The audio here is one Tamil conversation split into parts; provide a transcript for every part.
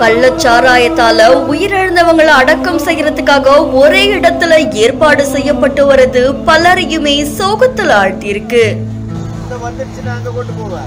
கள்ளச்சாராயத்தால உயிரிழந்தவங்களை அடக்கம் செய்யறதுக்காக ஒரே இடத்துல ஏற்பாடு செய்யப்பட்டு வருது பலரையுமே சோகத்துல ஆழ்த்தியிருக்கு இந்த வந்துருச்சுன்னா அங்க கொண்டு போவேன்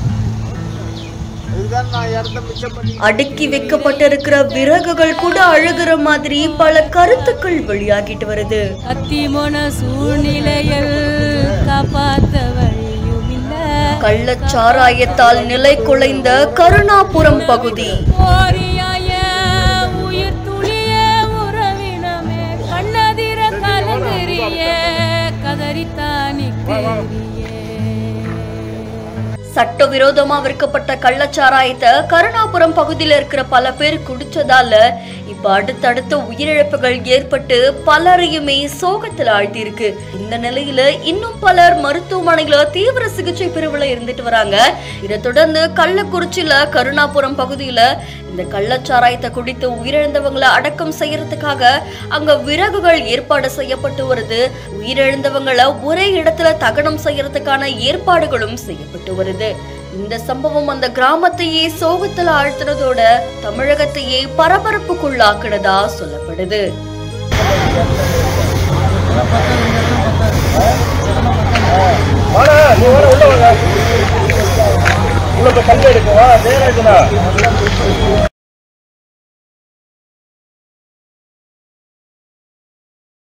இதுதான் நான் இடத்த மிச்சம் பண்ணி அடுக்கி வைக்கப்பட்டிருக்கிற விறகுகள் கூட அழுகிற மாதிரி பல கருத்துக்கள் வெளியாகிட்டு வருது கத்திமோன சூழ்நிலையில் காப்பாத்த வழியும் இல்ல கள்ளச்சாராயத்தால் நிலை குலைந்த கருணாபுரம் பகுதி போரியாய உயிர் துளிய உறவினமே கண்ணதிர கலங்கரிய கதறித்தானிக்கிறியே சட்டவிரோதமா விற்கப்பட்ட கள்ளச்சாராயத்தை கருணாபுரம் பகுதியில இருக்கிற பல பேர் குடிச்சதால இப்ப அடுத்தடுத்த உயிரிழப்புகள் ஏற்பட்டு பலரையுமே சோகத்தில் ஆழ்த்தியிருக்கு இந்த நிலையில இன்னும் பலர் மருத்துவமனையில தீவிர சிகிச்சை பிரிவுல இருந்துட்டு வராங்க இதை தொடர்ந்து கள்ளக்குறிச்சியில கருணாபுரம் பகுதியில இந்த கள்ளச்சாராயத்தை குடித்து உயிரிழந்தவங்களை அடக்கம் செய்யறதுக்காக அங்க விறகுகள் ஏற்பாடு செய்யப்பட்டு வருது உயிரிழந்தவங்களை ஒரே இடத்துல தகனம் செய்யறதுக்கான ஏற்பாடுகளும் செய்யப்பட்டு வருது இந்த சம்பவம் அந்த கிராமத்தையே சோகத்துல ஆழ்த்தினதோட தமிழகத்தையே பரபரப்புக்குள்ளாக்குனதா சொல்லப்படுது வாடா நீ வாடா உள்ள வாங்க உள்ள போய் கல் எடுக்கவா நேரம் இருக்குதா